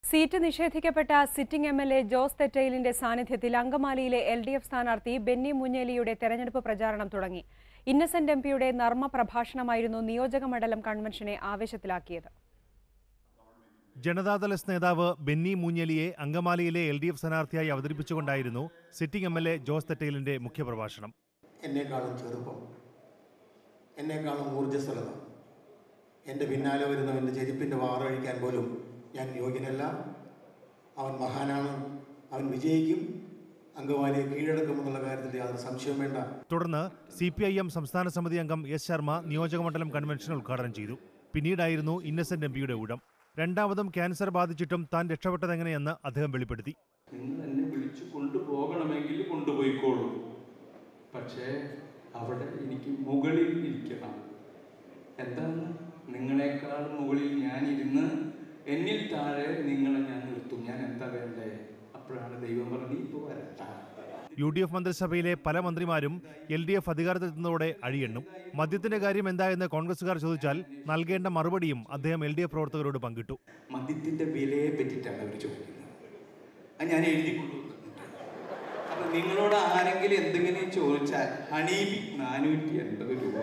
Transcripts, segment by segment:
seat നിഷേധിക്കപ്പെട്ട sitting M L A Jose തെറ്റയിലിന്റെ സാന്നിധ്യത്തിൽ അങ്കമാലിയിലെ എൽ ഡി എഫ് സ്ഥാനാർത്ഥി ബെന്നി മുഞ്ഞേലിയുടെ തെരഞ്ഞെടുപ്പ് പ്രചാരണം തുടങ്ങി ഇന്നസെന്റ് എം പിയുടെ നർമ്മ പ്രഭാഷണമായിരുന്നു നിയോജക മണ്ഡലം കൺവെൻഷനെ ആവേശത്തിലാക്കിയത് ജനതാദൾ എസ് നേതാവ് ബെന്നി മൂഞ്ഞലിയെ അങ്കമാലിയിലെ എൽ ഡി എഫ് സ്ഥാനാർത്ഥിയായി അവതരിപ്പിച്ചുകൊണ്ടായിരുന്നു sitting M L A Jose തെറ്റയിലിന്റെ മുഖ്യപ്രഭാഷണം എന്നെക്കാളും ചെറുപ്പം എന്നെക്കാളും ഊർജ്ജസ്വലത എൻ്റെ പിന്നാലെ വരുന്നവൻ്റെ ചെരുപ്പിൻ്റെ വാറഴിക്കാൻ പോലും ഞാൻ യോഗ്യനല്ല അവൻ മഹാനാണ് അവൻ വിജയിക്കും അങ്കമാലിയെ കീഴടക്കുമെന്നുള്ള കാര്യത്തിൽ യാതൊരു സംശയവും വേണ്ട തുടർന്ന് സി പി ഐ എം സംസ്ഥാന സമിതി അംഗം എസ് ശർമ്മ നിയോജകമണ്ഡലം കൺവെൻഷൻ ഉദ്ഘാടനം ചെയ്തു പിന്നീടായിരുന്നു ഇന്നസെന്റ് എം പിയുടെ ഊഴം രണ്ടാമതും ക്യാൻസർ ബാധിച്ചിട്ടും താൻ രക്ഷപ്പെട്ടതെങ്ങനെയെന്ന് അദ്ദേഹം വെളിപ്പെടുത്തി നിങ്ങൾ എന്നെ വിളിച്ചു കൊണ്ടുപോകണമെങ്കിൽ കൊണ്ടുപോയിക്കോളൂ പക്ഷേ അവിടെ എനിക്ക് മുകളിൽ ഇരിക്കണം എന്താണ് നിങ്ങളെക്കാൾ മുകളിൽ ഞാൻ ഇരുന്ന് എന്നിൽ താഴെ നിങ്ങളെ ഞാൻ നിർത്തും ഞാൻ എന്താ വേണ്ടേ അപ്പോഴാണ് ദൈവം പറഞ്ഞു ഇപ്പോൾ വരട്ട യു ഡി എഫ് മന്ത്രിസഭയിലെ പല മന്ത്രിമാരും എൽ ഡി എഫ് അധികാരത്തിലെത്തുന്നതോടെ അഴിയെണ്ണും മദ്യത്തിന്റെ കാര്യം എന്തായെന്ന് കോൺഗ്രസുകാർ ചോദിച്ചാൽ നൽകേണ്ട മറുപടിയും അദ്ദേഹം എൽ ഡി എഫ് പ്രവർത്തകരോട് പങ്കിട്ടു മദ്യത്തിൻ്റെ വിലയെ പറ്റിയിട്ടാണ് അവർ ചോദിക്കുന്നത് അത് ഞാൻ എഴുതി കൊണ്ടുവന്നിട്ടുണ്ട് അപ്പം നിങ്ങളോട് ആരെങ്കിലും എന്തെങ്കിലും ചോദിച്ചാൽ ഹണീബി നാനൂറ്റി എൺപത് രൂപ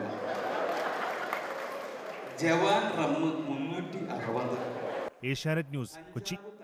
ജവാൻ റമ്മ് മുന്നൂറ്റി അറുപത് ഏഷ്യാനെറ്റ് ന്യൂസ് കൊച്ചി